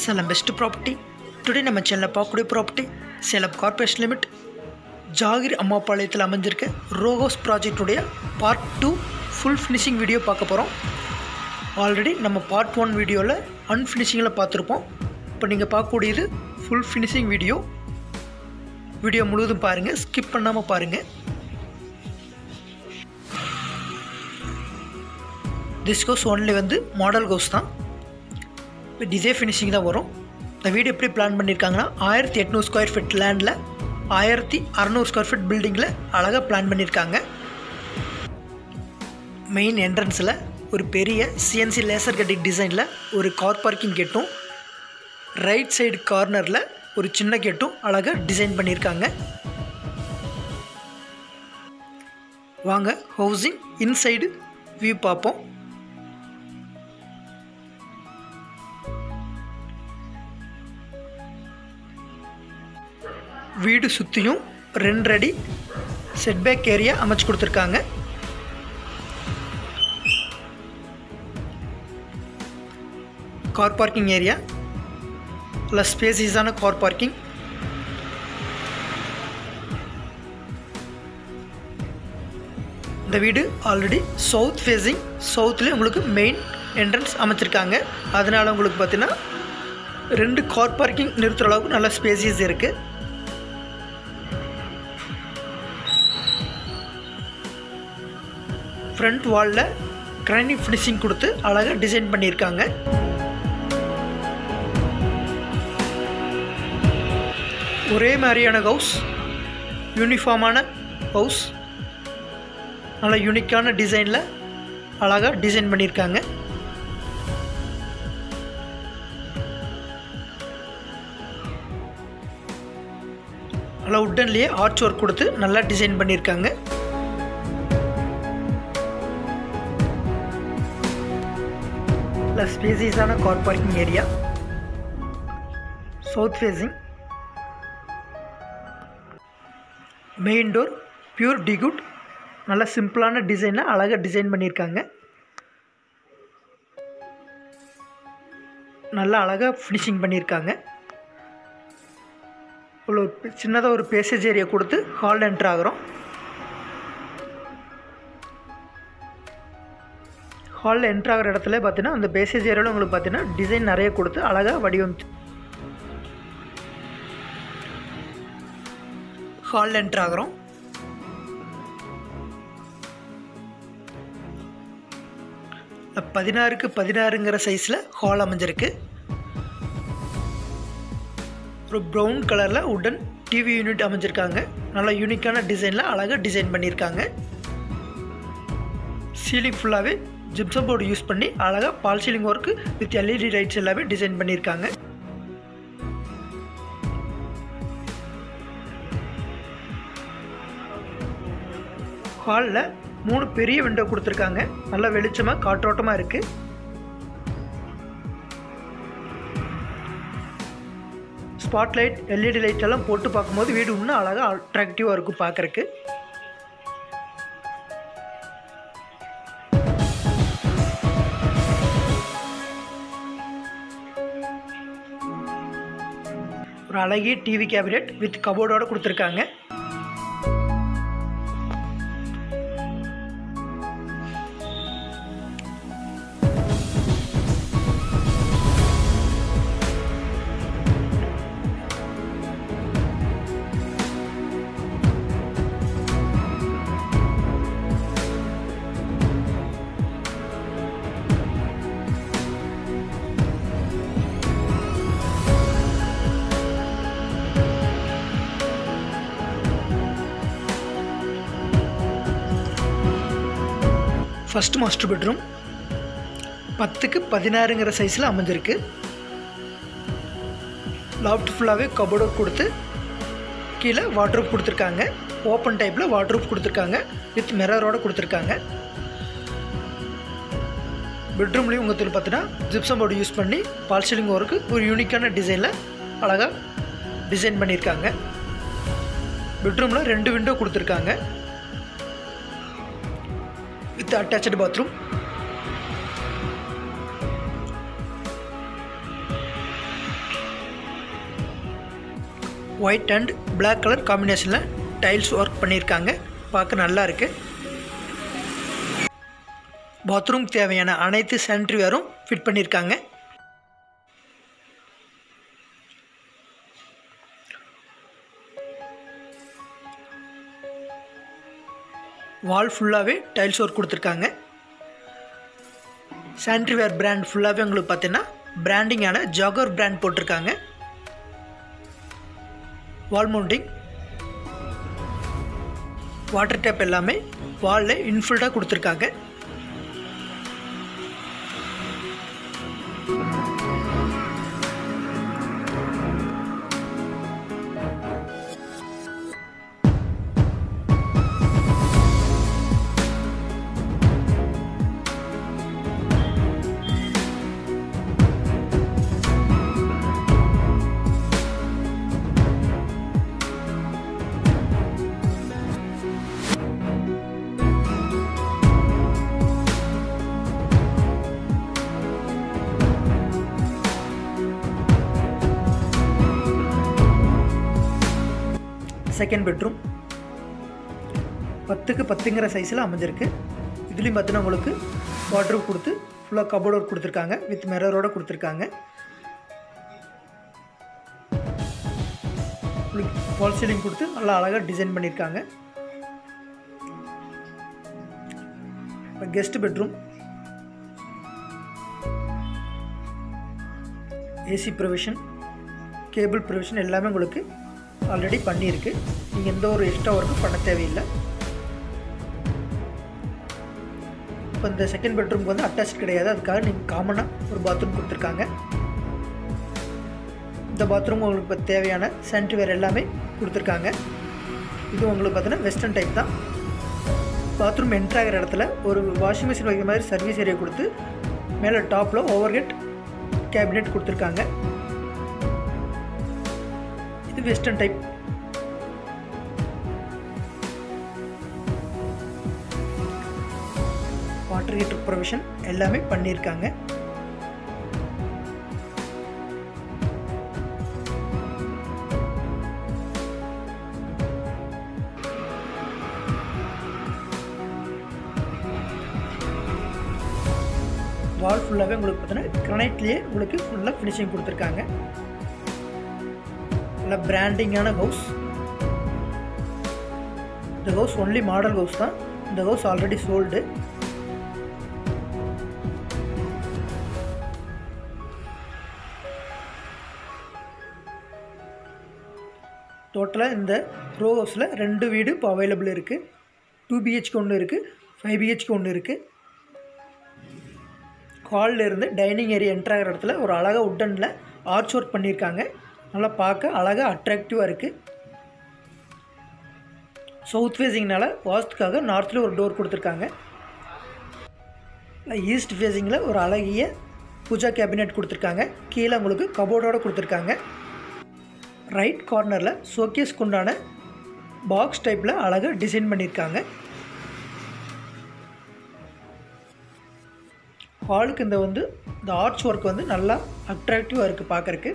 Salem best property today நம்ம சேனலில் பார்க்கக்கூடிய property Salem corporation limit Jagir அம்மாபாளையத்தில் அமைஞ்சிருக்க ரோஹோஸ் ப்ராஜெக்டுடைய part two full finishing video பார்க்க போகிறோம் ஆல்ரெடி நம்ம பார்ட் ஒன் வீடியோவில் அன்ஃபினிஷிங்கில் பார்த்துருப்போம் இப்போ நீங்கள் பார்க்கக்கூடியது ஃபுல் ஃபினிஷிங் வீடியோ வீடியோ முழுவதும் பாருங்கள் ஸ்கிப் பண்ணாமல் பாருங்கள் திஸ் கோஸ் ஒன்லி வந்து மாடல் கோஸ் தான் இப்போ டிசே ஃபினிஷிங் தான் வரும் இந்த வீடு எப்படி பிளான் பண்ணியிருக்காங்கன்னா ஆயிரத்தி எட்நூறு ஸ்கொயர் ஃபீட் லேண்டில் ஆயிரத்தி அறநூறு ஸ்கொயர் ஃபீட் பில்டிங்கில் அழகாக பிளான் பண்ணியிருக்காங்க மெயின் என்ட்ரன்ஸில் ஒரு பெரிய சிஎன்சி லேசர் கட்டிங் டிசைனில் ஒரு கார் பார்க்கிங் கெட்டும் ரைட் சைடு கார்னரில் ஒரு சின்ன கெட்டும் அழகாக டிசைன் பண்ணியிருக்காங்க வாங்க ஹவுசிங் இன்சைடு வியூ பார்ப்போம் வீடு சுற்றியும் ரெண்டு அடி செட்பேக் ஏரியா அமைச்சு கொடுத்துருக்காங்க கார் பார்க்கிங் ஏரியா இல்லை ஸ்பேசிஸான கார் பார்க்கிங் இந்த வீடு ஆல்ரெடி சவுத் ஃபேஸிங் சவுத்துலேயே உங்களுக்கு மெயின் என்ட்ரன்ஸ் அமைச்சிருக்காங்க அதனால் உங்களுக்கு பார்த்தீங்கன்னா ரெண்டு கார் பார்க்கிங் நிறுத்துகிற அளவுக்கு நல்ல ஸ்பேசியஸ் இருக்குது ஃப்ரண்ட் வாலில் கிரானிக் ஃபினிஷிங் கொடுத்து அழகாக டிசைன் பண்ணியிருக்காங்க ஒரே மாதிரியான ஹவுஸ் யூனிஃபார்மான ஹவுஸ் நல்ல யூனிக்கான டிசைனில் அழகாக டிசைன் பண்ணியிருக்காங்க நல்லா உட்டன்லேயே ஆர்ச் ஒர்க் கொடுத்து நல்லா டிசைன் பண்ணியிருக்காங்க ப்ளஸ் ஸ்பேசிஸான car parking area south facing main door pure teakwood நல்ல சிம்பிளான டிசைனில் அழகாக டிசைன் பண்ணியிருக்காங்க நல்லா அழகாக ஃபினிஷிங் பண்ணியிருக்காங்க இவ்வளோ சின்னதாக ஒரு பேசேஜ் ஏரியா கொடுத்து ஹால் என்ட்ரு ஆகிறோம் ஹாலில் என்ட்ரு ஆகிற இடத்துல பார்த்தீங்கன்னா அந்த பேசேஜ் ஏரியாவில் உங்களுக்கு பார்த்தீங்கன்னா டிசைன் நிறைய கொடுத்து அழகாக வடிவமைச்சு ஹாலில் என்ட்ரு ஆகிறோம் பதினாறுக்கு பதினாறுங்கிற சைஸில் ஹால் அமைஞ்சிருக்கு ஒரு ப்ரௌன் கலரில் உடன் டிவி யூனிட் அமைஞ்சிருக்காங்க நல்லா யூனிக்கான டிசைனில் அழகாக டிசைன் பண்ணியிருக்காங்க சீலிங் ஃபுல்லாகவே ஜிப்சம் போர்டு யூஸ் பண்ணி அழகாக false ceiling work with LED lights எல்லாமே டிசைன் பண்ணியிருக்காங்க ஹாலில் மூணு பெரிய விண்டோ கொடுத்துருக்காங்க நல்லா வெளிச்சமாக காற்றோட்டமாக இருக்குது ஸ்பாட் லைட் எல்இடி லைட் எல்லாம் போட்டு பார்க்கும்போது வீடு இன்னும் அழகாக அட்ராக்டிவாக இருக்கும் பார்க்குறக்கு ஒரு அழகிய டிவி கேபினெட் வித் கபோர்டோட கொடுத்துருக்காங்க ஃபஸ்ட் மாஸ்டர் பெட்ரூம் பத்துக்கு பதினாறுங்கிற சைஸில் அமைஞ்சிருக்கு லாஃப்ட் ஃபுல்லாகவே கபோர்டு கொடுத்து கீழே வாட்ரூப் கொடுத்துருக்காங்க ஓப்பன் டைப்பில் வாட்ரூப் கொடுத்துருக்காங்க வித் மிரரோடு கொடுத்துருக்காங்க பெட்ரூம்லேயும் உங்களுக்கு பார்த்தீங்கன்னா ஜிப்சம் போர்டு யூஸ் பண்ணி பால் சீலிங் ஒர்க்கு ஒரு யூனிக்கான டிசைனில் அழகாக டிசைன் பண்ணியிருக்காங்க பெட்ரூமில் ரெண்டு விண்டோ கொடுத்துருக்காங்க with attach bathroom white and Black colour காம்பினேஷனில் டைல்ஸ் ஒர்க் பண்ணியிருக்காங்க பார்க்க நல்லா இருக்குது பாத்ரூம் தேவையான அனைத்து சானிட்டரி வேரும் ஃபிட் பண்ணியிருக்காங்க வால் ஃபுல்லாகவே டைல்ஸ் ஒர்க் கொடுத்துருக்காங்க சானிட்டரி வேர் பிராண்ட் ஃபுல்லாகவே உங்களுக்கு பார்த்தீங்கன்னா பிராண்டிங்கான ஜாகர் பிராண்ட் போட்டிருக்காங்க வால் மவுண்டிங் வாட்டர் டேப் எல்லாமே வாலில் இன்ஃபில்டாக கொடுத்துருக்காங்க செகண்ட் பெட்ரூம் பத்துக்கு பத்துங்கிற சைஸில் அமைஞ்சிருக்கு இதுலேயும் பார்த்தீங்கன்னா உங்களுக்கு வாட்ரூப் கொடுத்து ஃபுல்லாக கபோர்ட் ஒர்க் கொடுத்துருக்காங்க வித் மிரரோட கொடுத்துருக்காங்க வால் சீலிங் கொடுத்து நல்லா அழகாக டிசைன் பண்ணியிருக்காங்க guest bedroom AC provision cable provision எல்லாமே உங்களுக்கு ஆல்ரெடி பண்ணியிருக்கு நீங்கள் எந்த ஒரு எக்ஸ்ட்ரா ஒர்க்கும் பண்ண தேவையில்லை இப்போ இந்த செகண்ட் பெட்ரூம்க்கு வந்து அட்டாச் கிடையாது அதுக்காக நீங்கள் காமனாக ஒரு பாத்ரூம் கொடுத்துருக்காங்க இந்த பாத்ரூம் உங்களுக்கு இப்போ தேவையான சானிட்டரி வேர் எல்லாமே கொடுத்துருக்காங்க இது உங்களுக்கு பார்த்தீங்கன்னா வெஸ்டர்ன் டைப் தான் பாத்ரூம் என்ட்ரு ஆகிற இடத்துல ஒரு வாஷிங் மிஷின் வைக்கிற மாதிரி சர்வீஸ் ஏரியா கொடுத்து மேலே டாப்பில் ஓவர் ஹெட் கேபினெட் கொடுத்துருக்காங்க இது western type water heater provision எல்லாமே பண்ணியிருக்காங்க வால் ஃபுல்லாகவே உங்களுக்கு பார்த்தீங்கன்னா கிரனைட்லேயே உங்களுக்கு ஃபுல்லாக ஃபினிஷிங் கொடுத்துருக்காங்க நல்ல பிராண்டிங்கான ஹவுஸ் இந்த ஹவுஸ் ஒன்லி மாடல் ஹவுஸ் தான் இந்த ஹவுஸ் ஆல்ரெடி சோல்டு டோட்டலாக இந்த ரோ ஹவுஸில் ரெண்டு வீடு இப்போ அவைலபிள் இருக்குது டூ பிஹெச்க்கு ஒன்று இருக்குது ஃபைவ் பிஹெச்க்கு ஒன்று இருக்குது ஹாலில் இருந்து டைனிங் ஏரியா என்ட்ரு ஆகிற இடத்துல ஒரு அழகாக உட்டனில் ஆர்ச் ஒர்க் பண்ணியிருக்காங்க நல்லா பார்க்க அழகாக அட்ராக்டிவாக இருக்குது சவுத் ஃபேஸிங்னால வாஸ்துக்காக நார்த்தில் ஒரு டோர் கொடுத்துருக்காங்க ஈஸ்ட் ஃபேஸிங்கில் ஒரு அழகிய பூஜா கேபினெட் கொடுத்துருக்காங்க கீழே உங்களுக்கு கபோர்டோடு கொடுத்துருக்காங்க ரைட் கார்னரில் ஷோகேஸ்க்கு உண்டான பாக்ஸ் டைப்பில் அழகாக டிசைன் பண்ணியிருக்காங்க ஹாலுக்கு இந்த வந்து இந்த ஆர்ச் ஒர்க் வந்து நல்லா அட்ராக்டிவாக இருக்குது பார்க்குறக்கு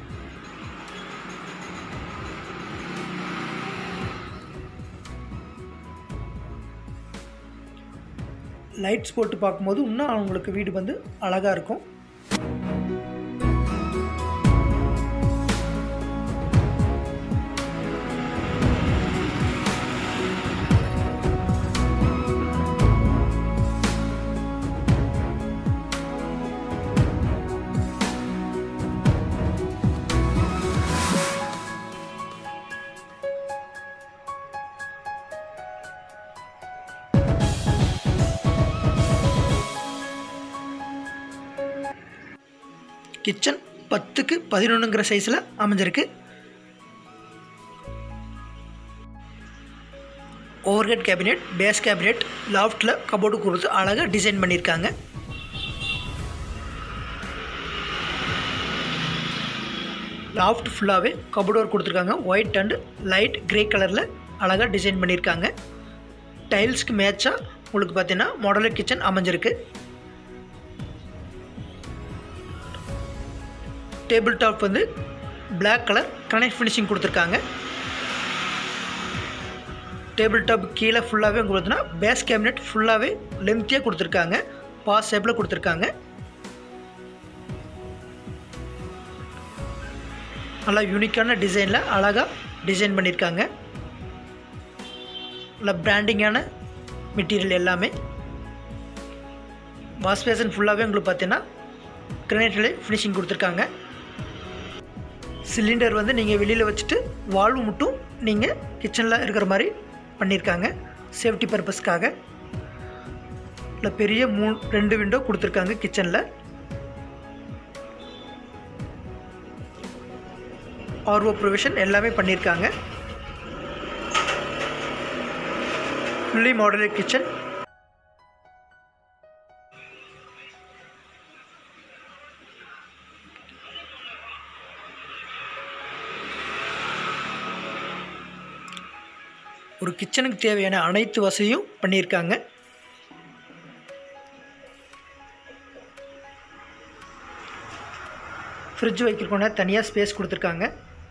லைட்ஸ் போட்டு பார்க்கும்போது இன்னும் அவங்களுக்கு வீடு வந்து அழகாக இருக்கும் கிச்சன் பத்துக்கு பதினொன்றுங்கிற சைஸில் அமைஞ்சிருக்கு ஓவர்ஹெட் கேபினெட் பேஸ் கேபினெட் லாஃப்டில் கபோர்டு கொடுத்து அழகாக டிசைன் பண்ணியிருக்காங்க லாஃப்ட் ஃபுல்லாகவே கபோர்டு ஒர்க் கொடுத்துருக்காங்க ஒயிட் அண்ட் லைட் கிரே கலரில் அழகாக டிசைன் பண்ணியிருக்காங்க டைல்ஸ்க்கு மேட்சாக உங்களுக்கு பார்த்தீங்கன்னா மாடலர் கிச்சன் அமைஞ்சிருக்கு டேபிள் டாப் வந்து Black கலர் கனெக்ட் ஃபினிஷிங் கொடுத்துருக்காங்க டேபிள் டாப் கீழே ஃபுல்லாகவே உங்களுக்கு பார்த்தீங்கன்னா பேஸ் கேபினெட் ஃபுல்லாகவே லென்த்தியாக கொடுத்துருக்காங்க பாஸ் ஷேப்பில் கொடுத்துருக்காங்க நல்லா யூனிக்கான டிசைனில் அழகாக டிசைன் பண்ணியிருக்காங்க நல்லா பிராண்டிங்கான மெட்டீரியல் எல்லாமே வாஷ் பேசன் ஃபுல்லாகவே உங்களுக்கு பார்த்தீங்கன்னா கிரனைட்லே ஃபினிஷிங் கொடுத்துருக்காங்க சிலிண்டர் வந்து நீங்கள் வெளியில் வச்சுட்டு வால்வு மட்டும் நீங்கள் கிச்சனில் இருக்கிற மாதிரி பண்ணியிருக்காங்க சேஃப்டி பர்பஸ்க்காக இல்லை பெரிய மூ ரெண்டு விண்டோ கொடுத்துருக்காங்க கிச்சனில் ஆர்ஓ ப்ரொவிஷன் எல்லாமே பண்ணியிருக்காங்க ஃபுல்லி மாடலர் கிச்சன் ஒரு கிச்சனுக்கு தேவையான அனைத்து வசதியும் பண்ணியிருக்காங்க ஃப்ரிட்ஜ் வைக்கிறதுக்கான தனியாக ஸ்பேஸ் கொடுத்துருக்காங்க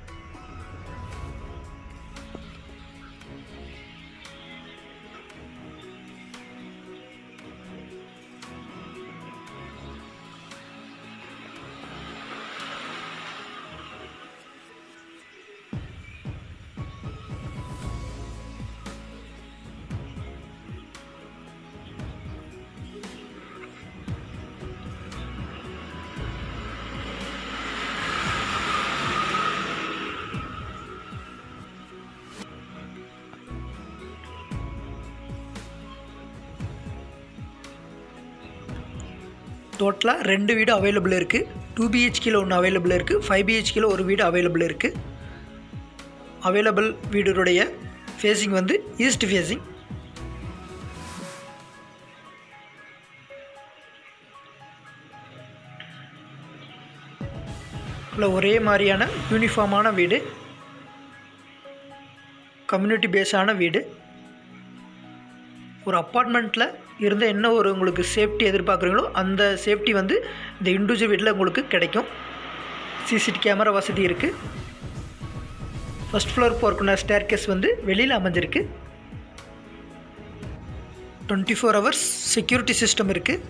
டோட்டலாக ரெண்டு வீடு அவைலபிள் இருக்குது டூ பிஹெச்கேல ஒன்று அவைலபிள் இருக்குது ஃபைவ் பிஹெச்கேல ஒரு வீடு அவைலபிள் இருக்குது அவைலபிள் வீடுடைய ஃபேஸிங் வந்து ஈஸ்ட் ஃபேஸிங் இல்லை ஒரே மாதிரியான யூனிஃபார்மான வீடு கம்யூனிட்டி பேஸான வீடு ஒரு அப்பார்ட்மெண்ட்டில் இருந்த என்ன ஒரு உங்களுக்கு சேஃப்டி எதிர்பார்க்குறீங்களோ அந்த சேஃப்டி வந்து இந்த இண்டிவிஜுவல் வீட்டில் உங்களுக்கு கிடைக்கும் சிசிடி கேமரா வசதி இருக்குது ஃபஸ்ட் ஃப்ளோர் போகிறக்குள்ள ஸ்டேர் கேஸ் வந்து வெளியில் அமைஞ்சிருக்கு twenty four hours security system இருக்குது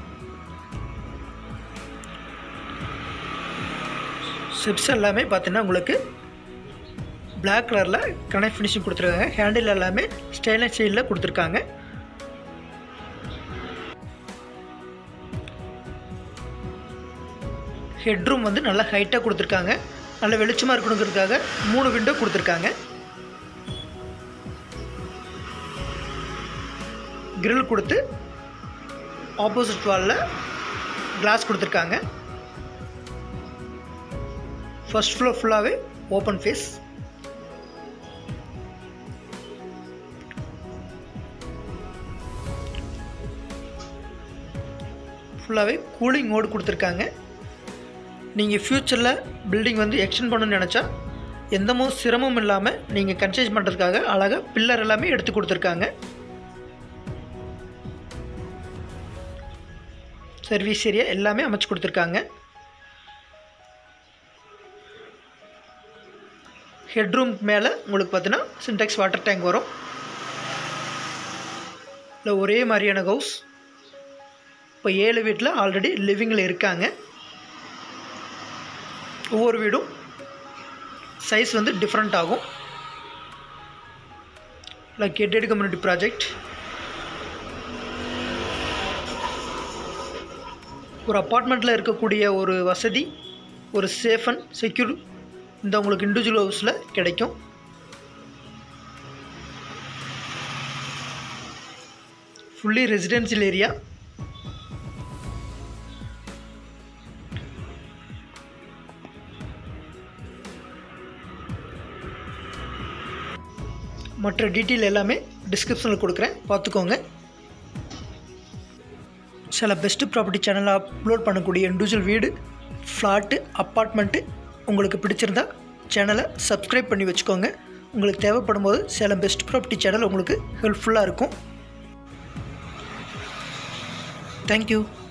ஸ்டெப்ஸ் எல்லாமே பார்த்தீங்கன்னா உங்களுக்கு பிளாக் கலரில் கனெக்ட் ஃபினிஷிங் கொடுத்துருக்காங்க ஹேண்டில் எல்லாமே ஸ்டெயின்லெஸ் ஸ்டீலில் கொடுத்துருக்காங்க ஹெட்ரூம் வந்து நல்லா ஹைட்டாக கொடுத்துருக்காங்க நல்ல வெளிச்சமாக இருக்கணுங்கிறதுக்காக மூணு விண்டோ கொடுத்துருக்காங்க கிரில் கொடுத்து ஆப்போசிட் வாலில் கிளாஸ் கொடுத்துருக்காங்க ஃபர்ஸ்ட் ஃப்ளோர் ஃபுல்லாகவே ஓப்பன் ஃபேஸ் ஃபுல்லாகவே கூலிங் மோடு கொடுத்துருக்காங்க நீங்கள் ஃப்யூச்சரில் பில்டிங் வந்து எக்ஸ்டெண்ட் பண்ணணும்னு நினச்சா எந்தமோ சிரமமும் இல்லாமல் நீங்கள் கன்ஸ்ட்ரக்ஷன் பண்ணுறதுக்காக அழகாக பில்லர் எல்லாமே எடுத்து கொடுத்துருக்காங்க சர்வீஸ் ஏரியா எல்லாமே அமைச்சு கொடுத்துருக்காங்க ஹெட்ரூம் மேலே உங்களுக்கு பார்த்தீங்கன்னா சின்டெக்ஸ் வாட்டர் டேங்க் வரும் இல்லை ஒரே மாதிரியான ஹவுஸ் இப்போ ஏழு வீட்டில் ஆல்ரெடி லிவிங்கில் இருக்காங்க ஒவ்வொரு வீடும் சைஸ் வந்து டிஃப்ரெண்ட் ஆகும் இல்லை கெட்டட் கம்யூனிட்டி ப்ராஜெக்ட் ஒரு அப்பார்ட்மெண்ட்டில் இருக்கக்கூடிய ஒரு வசதி ஒரு சேஃப் அண்ட் செக்யூர் இந்த உங்களுக்கு இண்டிவிஜுவல் ஹவுஸில் கிடைக்கும் ஃபுல்லி ரெசிடென்சியல் ஏரியா மற்ற டீட்டெயில் எல்லாமே டிஸ்கிரிப்ஷனில் கொடுக்குறேன் பார்த்துக்கோங்க சில பெஸ்ட்டு ப்ராப்பர்ட்டி சேனலில் அப்லோட் பண்ணக்கூடிய இண்டிவிஜுவல் வீடு ஃப்ளாட்டு அப்பார்ட்மெண்ட்டு உங்களுக்கு பிடிச்சிருந்தா சேனலை சப்ஸ்கிரைப் பண்ணி வச்சுக்கோங்க உங்களுக்கு தேவைப்படும் போது சேலம் பெஸ்ட் ப்ராப்பர்ட்டி சேனல் உங்களுக்கு ஹெல்ப்ஃபுல்லாக இருக்கும் தேங்க்யூ